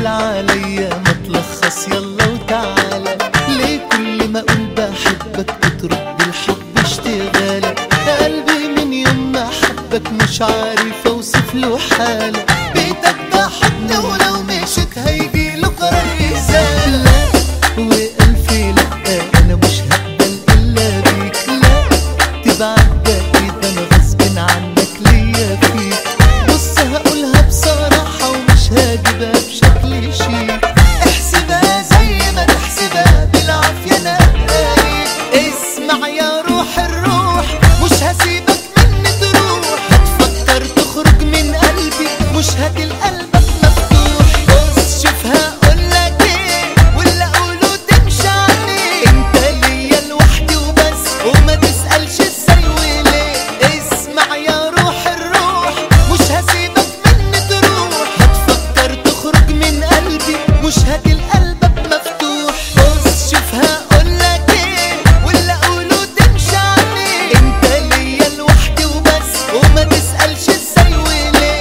عليا ما تلخص يلا وتعالى ليه كل ما اقول بحبك بترد الحب اشتغالك قلبي من يوم ما حبك مش عارف اوصف له حالة بيتك ده حضن ولو مشيت هيجي له قرار رسالة لا والف لا انا مش هقبل الا بيك لا تبعد بعيد انا غصب عنك ليا فيك بص هقولها بصراحة ومش هجيبها بشكل شيك احسبها زي ما تحسبها بالعافية انا هدايك اسمع يا روح الروح مش هسيبك مني تروح هتفكر تخرج من قلبي مش هدي لقلبك مفتوح بص شوف هقولك ايه واللي اقوله تمشي عليه انت ليا لوحدي وبس وما تسألش ازاي وليه اسمع يا روح الروح مش هسيبك مني تروح هتفكر تخرج من قلبي مش هدي لقلبك مفتوح بص شوف هقولك ايه واللي اقوله تمشي عليه انت ليا لوحدي وبس وما تسألش ازاي وليه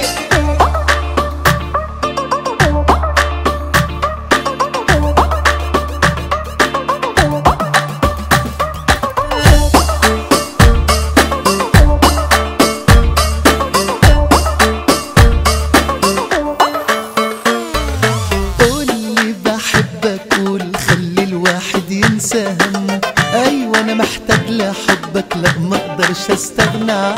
قولي بحبك قول خلي الواحد ينسى همه ايوه انا محتاج لحبك لا ما اقدرش استغنى